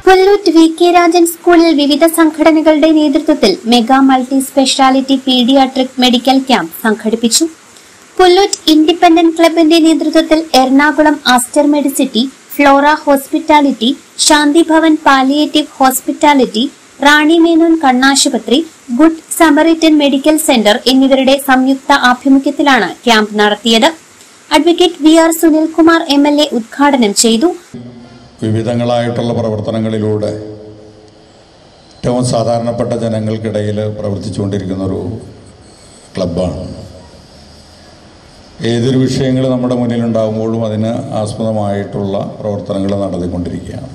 Pullut V K Rajan സ്കൂളിൽ വിവിധ സംഘടനകളുടെ നേതൃത്വത്തിൽ mega multi speciality paediatric medical camp സംഘടിപ്പിച്ചു പുല്ലൂറ്റ് ഇൻഡിപെൻഡന്റ് ക്ലബിന്റെ നേതൃത്വത്തിൽ Ernakulam Aster Medcity Flora hospitality Shanti Bhavan palliative hospitality Rani Menon കണ്ണാശുപത്രി ഗുഡ് സമറിറ്റൻ മെഡിക്കൽ സെന്റർ എന്നിവരുടെ സംയുക്ത ആഭിമുഖ്യത്തിലാണ് ക്യാമ്പ് നടത്തിയത് advocate V R Sunilkumar M L A ഉദ്ഘാടനം ചെയ്തു വിവിധങ്ങളായിട്ടുള്ള പ്രവർത്തനങ്ങളിലൂടെ ഏറ്റവും സാധാരണപ്പെട്ട ജനങ്ങൾക്കിടയിൽ പ്രവർത്തിച്ചുകൊണ്ടിരിക്കുന്ന ഒരു ക്ലബ്ബാണ് ഏതൊരു വിഷയങ്ങൾ നമ്മുടെ മുന്നിലുണ്ടാകുമ്പോഴും അതിന് ആസ്പദമായിട്ടുള്ള പ്രവർത്തനങ്ങൾ നടത്തിക്കൊണ്ടിരിക്കുകയാണ്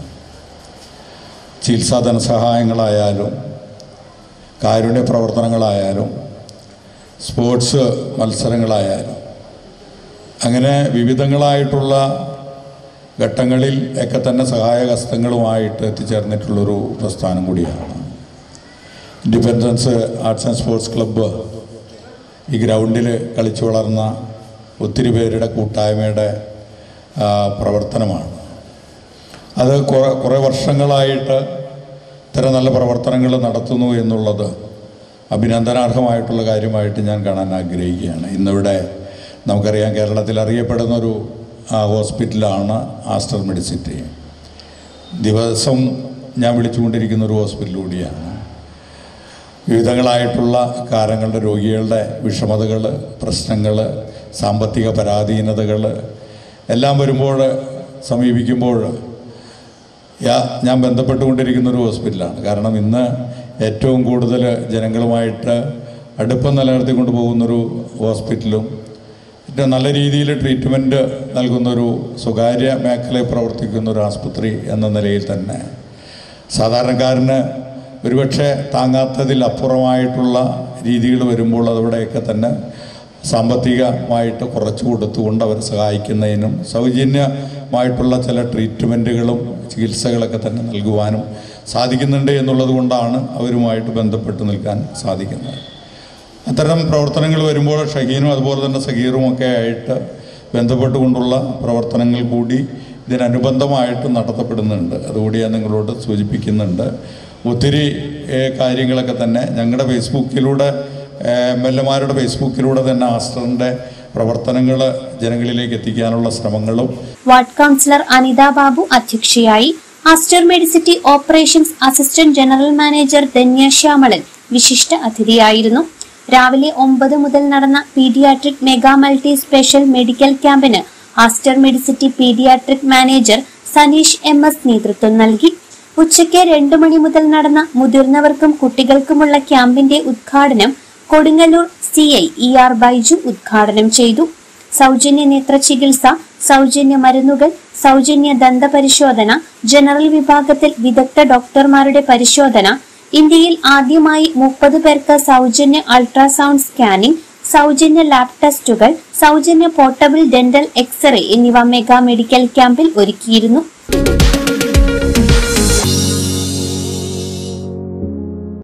ചികിത്സാ ധനസഹായങ്ങളായാലും കാരുണ്യ പ്രവർത്തനങ്ങളായാലും സ്പോർട്സ് മത്സരങ്ങളായാലും അങ്ങനെ വിവിധങ്ങളായിട്ടുള്ള ഘട്ടങ്ങളിൽ ഒക്കെ തന്നെ സഹായഹസ്തങ്ങളുമായിട്ട് എത്തിച്ചേർന്നിട്ടുള്ളൊരു പ്രസ്ഥാനം കൂടിയാണ് independence arts and sports club ഈ ഗ്രൗണ്ടിൽ കളിച്ചു വളർന്ന ഒത്തിരി പേരുടെ കൂട്ടായ്മയുടെ ആ, പ്രവർത്തനമാണ് അത് കുറേ കുറേ വർഷങ്ങളായിട്ട് ഇത്തരം നല്ല പ്രവർത്തനങ്ങൾ നടത്തുന്നു എന്നുള്ളത് അഭിനന്ദനാർഹമായിട്ടുള്ള കാര്യമായിട്ട് ഞാൻ കാണാൻ ആഗ്രഹിക്കുകയാണ് ഇന്നിവിടെ നമുക്കറിയാം കേരളത്തിൽ അറിയപ്പെടുന്ന ഒരു ആ, ഹോസ്പിറ്റലാണ് ആസ്റ്റർ മെഡിസിറ്റി ദിവസം ഞാൻ വിളിച്ചുകൊണ്ടിരിക്കുന്ന ഒരു ഹോസ്പിറ്റൽ കൂടിയാണ് വിവിധങ്ങളായിട്ടുള്ള കാരങ്ങളുടെ രോഗികളുടെ വിഷമതകൾ പ്രശ്നങ്ങൾ സാമ്പത്തിക പരാധീനതകൾ എല്ലാം വരുമ്പോൾ സമീപിക്കുമ്പോൾ യാ- ഞാൻ ബന്ധപ്പെട്ടുകൊണ്ടിരിക്കുന്ന ഒരു ഹോസ്പിറ്റലാണ് കാരണം ഇന്ന് ഏറ്റവും കൂടുതൽ ജനങ്ങളുമായിട്ട് അടുപ്പം നിലനിർത്തിക്കൊണ്ട് പോകുന്നൊരു ഹോസ്പിറ്റലും ഏറ്റവും നല്ല രീതിയിൽ ട്രീറ്റ്മെൻറ്റ് നൽകുന്നൊരു സ്വകാര്യ മേഖലയിൽ പ്രവർത്തിക്കുന്ന ഒരു ആസ്പത്രി എന്ന നിലയിൽ തന്നെ സാധാരണക്കാരന് ഒരുപക്ഷെ താങ്ങാത്തതിൽ അപ്പുറമായിട്ടുള്ള രീതികൾ വരുമ്പോൾ അവിടെയൊക്കെ തന്നെ സാമ്പത്തികമായിട്ട് കുറച്ച് കൊടുത്തുകൊണ്ട് അവരെ സഹായിക്കുന്നതിനും സൗജന്യമായിട്ടുള്ള ചില ട്രീറ്റ്മെൻറ്റുകളും ചികിത്സകളൊക്കെ തന്നെ നൽകുവാനും സാധിക്കുന്നുണ്ട് എന്നുള്ളത് കൊണ്ടാണ് അവരുമായിട്ട് ബന്ധപ്പെട്ട് നിൽക്കാൻ സാധിക്കുന്നത് അത്തരം പ്രവർത്തനങ്ങൾ വരുമ്പോൾ ഷഹീനും അതുപോലെ തന്നെ സഹീറും ഒക്കെ ആയിട്ട് ബന്ധപ്പെട്ടുകൊണ്ടുള്ള പ്രവർത്തനങ്ങൾ കൂടി ഇതിനനുബന്ധമായിട്ട് നടത്തപ്പെടുന്നുണ്ട് അതുകൂടി ഞാൻ നിങ്ങളോട് സൂചിപ്പിക്കുന്നുണ്ട് ഒത്തിരി ഏഹ്, കാര്യങ്ങളൊക്കെ തന്നെ ഞങ്ങളുടെ ഫേസ്ബുക്കിലൂടെ എം എൽ എമാരുടെ ഫേസ്ബുക്കിലൂടെ തന്നെ ആസ്റ്ററിൻ്റെ പ്രവർത്തനങ്ങൾ ജനങ്ങളിലേക്ക് എത്തിക്കാനുള്ള ശ്രമങ്ങളും വാർഡ് കൌൺസിലർ അനിത ബാബു അധ്യക്ഷയായി Aster Medcity operations assistant general manager Dhanya Shyamalan വിശിഷ്ട അതിഥിയായിരുന്നു രാവിലെ ഒമ്പത് മുതൽ നടന്ന paediatric mega multi special medical ക്യാമ്പിന് Aster Medcity paediatric manager Saneesh M S നേതൃത്വം നൽകി ഉച്ചയ്ക്ക് രണ്ടു മണി മുതൽ നടന്ന മുതിർന്നവർക്കും കുട്ടികൾക്കുമുള്ള ക്യാമ്പിന്റെ ഉദ്ഘാടനം Kodungallur C I E R Baiju ഉദ്ഘാടനം ചെയ്തു സൗജന്യ നേത്ര ചികിത്സ സൗജന്യ മരുന്നുകൾ സൗജന്യ ദന്ത പരിശോധന ജനറൽ വിഭാഗത്തിൽ വിദഗ്ധ ഡോക്ടർമാരുടെ പരിശോധന ഇന്ത്യയിൽ ആദ്യമായി മുപ്പത് പേർക്ക് സൗജന്യ അൾട്രാസൗണ്ട് സ്കാനിംഗ് സൗജന്യ ലാബ് ടെസ്റ്റുകൾ സൗജന്യ പോർട്ടബിൾ ഡെന്റൽ എക്സ്റേ എന്നിവ മെഗാ മെഡിക്കൽ ക്യാമ്പിൽ ഒരുക്കിയിരുന്നു